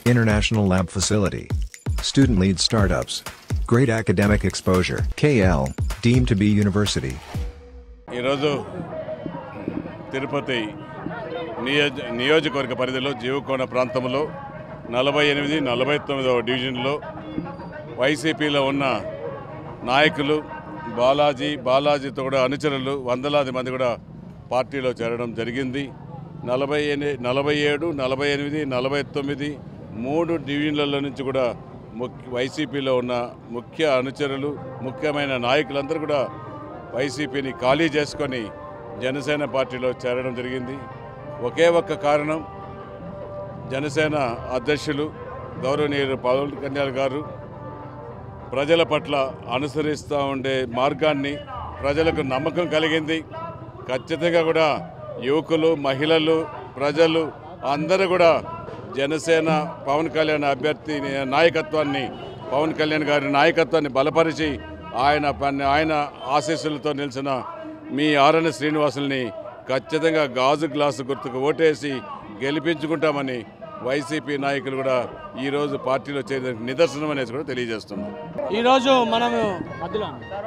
International Lab Facility. Student lead startups. Great academic exposure. KL, deemed to be university. ఈరోజు తిరుపతి నియోజ నియోజకవర్గ పరిధిలో జీవకోణ ప్రాంతంలో నలభై ఎనిమిది నలభై తొమ్మిదవ డివిజన్లో వైసీపీలో ఉన్న నాయకులు బాలాజీ బాలాజీతో కూడా అనుచరులు వందలాది మంది కూడా పార్టీలో చేరడం జరిగింది నలభై ఎని నలభై ఏడు నలభై ఎనిమిది నలభై తొమ్మిది మూడు డివిజన్లలో నుంచి కూడా ముఖ్య వైసీపీలో ఉన్న ముఖ్య అనుచరులు ముఖ్యమైన నాయకులందరూ కూడా వైసీపీని ఖాళీ చేసుకొని జనసేన పార్టీలో చేరడం జరిగింది ఒకే ఒక్క కారణం జనసేన అధ్యక్షులు గౌరవనీయులు పవన్ కళ్యాణ్ గారు ప్రజల పట్ల అనుసరిస్తూ ఉండే మార్గాన్ని ప్రజలకు నమ్మకం కలిగింది ఖచ్చితంగా కూడా యువకులు మహిళలు ప్రజలు అందరూ కూడా జనసేన పవన్ కళ్యాణ్ అభ్యర్థి నాయకత్వాన్ని పవన్ కళ్యాణ్ గారి నాయకత్వాన్ని బలపరిచి ఆయన పని ఆయన ఆశీస్సులతో నిలిచిన మీ ఆర్ఎన్ శ్రీనివాసుల్ని ఖచ్చితంగా గాజు గ్లాసు గుర్తుకు ఓటేసి గెలిపించుకుంటామని వైసీపీ నాయకులు కూడా ఈరోజు పార్టీలో చేరిన నిదర్శనం అనేసి కూడా తెలియజేస్తున్నాం ఈరోజు మనము మధ్యలో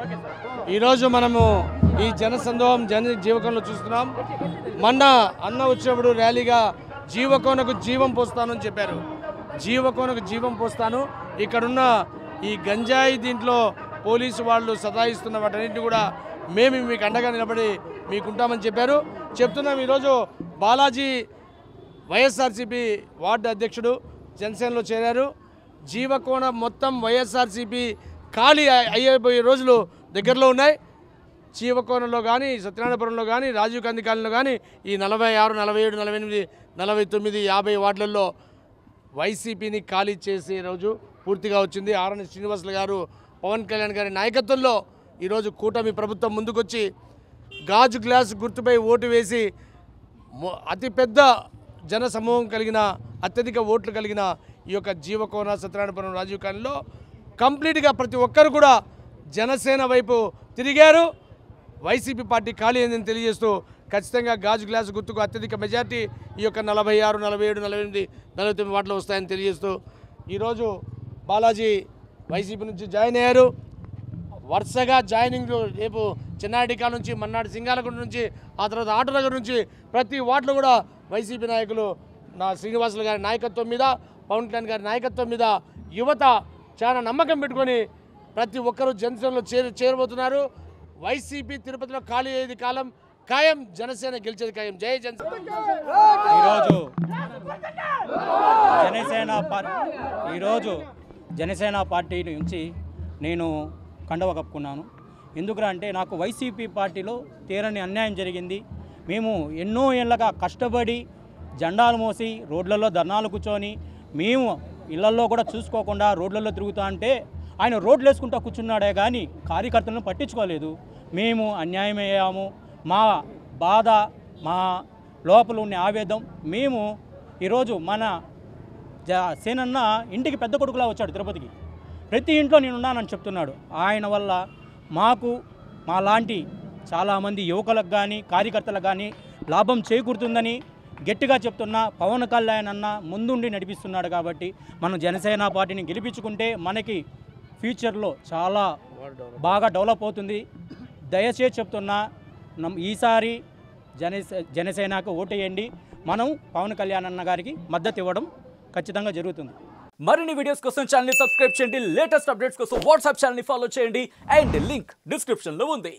ఈరోజు మనము ఈ జనసందోహం జన జీవకంలో చూస్తున్నాం మొన్న అన్న వచ్చినప్పుడు ర్యాలీగా జీవకోనకు జీవం పోస్తానని చెప్పారు జీవకోనకు జీవం పోస్తాను ఇక్కడున్న ఈ గంజాయి దీంట్లో పోలీసు వాళ్ళు సతాయిస్తున్న వాటన్నింటిని కూడా మేము మీకు అండగా నిలబడి మీకుంటామని చెప్పారు చెప్తున్నాం ఈరోజు బాలాజీ వైఎస్ఆర్సీపీ వార్డు అధ్యక్షుడు జనసేనలో చేరారు జీవకోణ మొత్తం వైఎస్ఆర్సీపీ ఖాళీ అయ్యే- అయ్యేపోయే రోజులు దగ్గరలో ఉన్నాయి జీవకోణంలో కానీ సత్యనారాయణపురంలో కానీ రాజీవ్ గాంధీ కాలనీలో కానీ ఈ నలభై ఆరు నలభై ఏడు నలభై ఎనిమిది నలభై తొమ్మిది యాభై వార్డులలో వైసీపీని ఖాళీ చేసే రోజు పూర్తిగా వచ్చింది ఆర్ఎన్ శ్రీనివాసులు గారు పవన్ కళ్యాణ్ గారి నాయకత్వంలో ఈరోజు కూటమి ప్రభుత్వం ముందుకొచ్చి గాజు గ్లాస్ గుర్తుపై ఓటు వేసి మొ- అతిపెద్ద జన సమూహం కలిగిన అత్యధిక ఓట్లు కలిగిన ఈ యొక్క జీవకోన సత్యనారాయణపురం రాజీవ్ కాలనీలో కంప్లీట్గా ప్రతి ఒక్కరు కూడా జనసేన వైపు తిరిగారు వైసీపీ పార్టీ ఖాళీ అయిందని తెలియజేస్తూ ఖచ్చితంగా గాజు గ్లాసు గుర్తుకు అత్యధిక మెజార్టీ ఈ యొక్క నలభై ఆరు నలభై ఏడు నలభై ఎనిమిది నలభై తొమ్మిది వాటిలో వస్తాయని తెలియజేస్తూ ఈరోజు బాలాజీ వైసీపీ నుంచి జాయిన్ అయ్యారు వరుసగా జాయినింగ్ రేపు చిన్నాడికా నుంచి మన్నాడు సింగాలగూడ నుంచి ఆ తర్వాత ఆటనగర్ నుంచి ప్రతి వార్డులో కూడా వైసీపీ నాయకులు నా శ్రీనివాసులు గారి నాయకత్వం మీద పవన్ కళ్యాణ్ గారి నాయకత్వం మీద యువత చాలా నమ్మకం పెట్టుకొని ప్రతి ఒక్కరూ జనసేనలో చేరు చేరబోతున్నారు వైసీపీ తిరుపతిలో ఖాళీ అయ్యేది కాలం ఖాయం జనసేన గెలిచేది ఖాయం జై జనసేన ఈరోజు జనసేన పార్టీ ఈరోజు జనసేన పార్టీ నుంచి నేను కండవ కప్పుకున్నాను ఎందుకురా అంటే నాకు వైసీపీ పార్టీలో తీరని అన్యాయం జరిగింది మేము ఎన్నో ఏళ్ళగా కష్టపడి జెండాలు మోసి రోడ్లలో ధర్నాలు కూర్చొని మేము ఇళ్లలో కూడా చూసుకోకుండా రోడ్లలో తిరుగుతా అంటే ఆయన రోడ్లు వేసుకుంటా కూర్చున్నాడే కానీ కార్యకర్తలను పట్టించుకోలేదు మేము అన్యాయమయ్యాము మా బాధ మా లోపల ఉన్న ఆవేదం మేము ఈరోజు మన జ సేనన్న ఇంటికి పెద్ద కొడుకులా వచ్చాడు తిరుపతికి ప్రతి ఇంట్లో నేనున్నానని చెప్తున్నాడు ఆయన వల్ల మాకు మా లాంటి చాలామంది యువకులకు కానీ కార్యకర్తలకు కానీ లాభం చేకూరుతుందని గట్టిగా చెప్తున్నా పవన్ కళ్యాణ్ అన్న ముందుండి నడిపిస్తున్నాడు కాబట్టి మనం జనసేన పార్టీని గెలిపించుకుంటే మనకి ఫ్యూచర్లో చాలా బాగా డెవలప్ అవుతుంది దయచేసి చెప్తున్నా నమ్ ఈసారి జనసే జనసేనకు ఓటేయండి మనం పవన్ కళ్యాణ్ అన్న గారికి మద్దతు ఇవ్వడం ఖచ్చితంగా జరుగుతుంది మరిన్ని వీడియోస్ కోసం ఛానల్ సబ్స్క్రైబ్ చేయండి లేటెస్ట్ అప్డేట్స్ కోసం వాట్సాప్ ఛానల్ ఫాలో చేయండి అండ్ లింక్ డిస్క్రిప్షన్ లో ఉంది